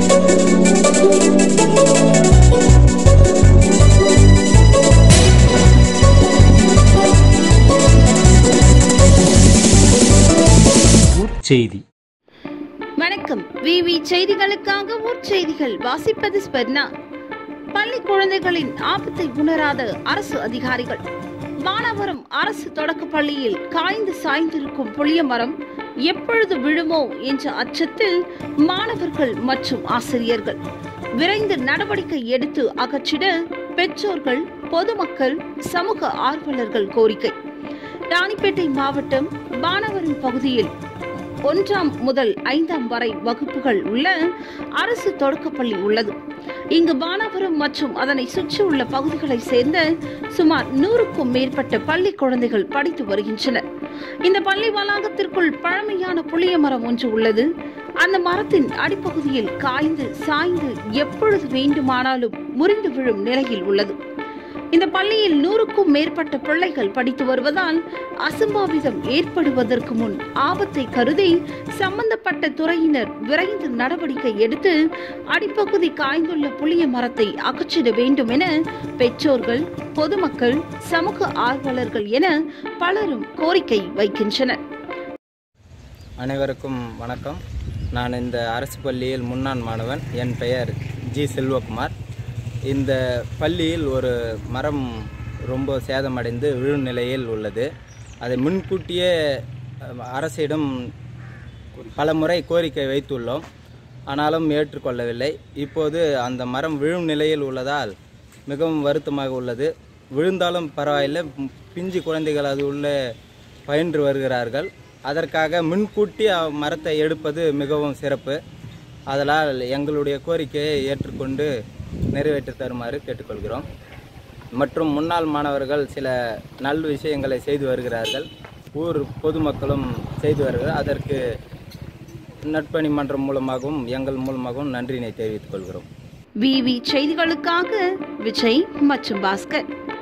செய்தி வணக்கம் விவி செய்திகளுக்காக ஊர் செய்திகள் வாசிப்பது ஸ்பெர்னா பள்ளி குழந்தைகளின் ஆபத்தை உணராத அரசு அதிகாரிகள் மானவரம் அரசு தொடக்க பள்ளியில் காய்ந்து சாய்ந்திருக்கும் புளிய மரம் எப்பொழுது விழுமோ என்ற அச்சத்தில் மாணவர்கள் மற்றும் ஆசிரியர்கள் விரைந்து நடவடிக்கை எடுத்து அகற்றிட பெற்றோர்கள் பொதுமக்கள் சமூக ஆர்வலர்கள் கோரிக்கை ராணிப்பேட்டை மாவட்டம் பானவரம் பகுதியில் ஒன்றாம் முதல் ஐந்தாம் வரை வகுப்புகள் உள்ள அரசு தொடக்கப்பள்ளி உள்ளது இங்கு பானாபுரம் மற்றும் அதனை சுற்றியுள்ள பகுதிகளை சேர்ந்த சுமார் நூறுக்கும் மேற்பட்ட பள்ளி குழந்தைகள் படித்து வருகின்றனர் இந்த பள்ளி வளாகத்திற்குள் பழமையான புளிய மரம் ஒன்று உள்ளது அந்த மரத்தின் அடிப்பகுதியில் காய்ந்து சாய்ந்து எப்பொழுது வேண்டுமானாலும் முறிந்து விழும் நிலையில் உள்ளது இந்த பள்ளியில் நூறுக்கும் மேற்பட்ட பிள்ளைகள் படித்து வருவதால் அசம்பாவிதம் ஏற்படுவதற்கு முன் ஆபத்தை கருதி சம்பந்தப்பட்ட துறையினர் விரைந்து நடவடிக்கை எடுத்து அடிப்பகுதி காய்ந்துள்ள புளிய மரத்தை அகற்றிட வேண்டும் என பெற்றோர்கள் பொதுமக்கள் சமூக ஆர்வலர்கள் என பலரும் கோரிக்கை வைக்கின்றனர் அனைவருக்கும் வணக்கம் நான் இந்த அரசு பள்ளியில் முன்னாள் மாணவன் என் பெயர் ஜி செல்வகுமார் இந்த பள்ளியில் ஒரு மரம் ரொம்ப சேதமடைந்து விழும் நிலையில் உள்ளது அதை முன்கூட்டியே அஹ், அரசிடம் பல முறை கோரிக்கை வைத்துள்ளோம் ஆனாலும் ஏற்றுக்கொள்ளவில்லை இப்போது அந்த மரம் விழும் நிலையில் உள்ளதால் மிகவும் வருத்தமாக உள்ளது விழுந்தாலும் பரவாயில்லை ம், பிஞ்சு குழந்தைகள் அது உள்ளே பயின்று வருகிறார்கள் அதற்காக முன்கூட்டி அ- மரத்தை எடுப்பது மிகவும் சிறப்பு அதனால் எங்களுடைய கோரிக்கையை ஏற்றுக்கொண்டு நிறைவேற்றி தருமாறு கேட்டுக்கொள்கிறோம் மற்றும் முன்னாள் மாணவர்கள் சில நல் விஷயங்களை செய்து வருகிறார்கள் ஊர் பொதுமக்களும் செய்து வருகிறார்கள் அதற்கு நட்பணி மன்றம் மூலமாகவும் எங்கள் மூலமாகவும் நன்றியினை தெரிவித்துக் கொள்கிறோம் விவி செய்திகளுக்காக விஜய் மற்றும் பாஸ்கர்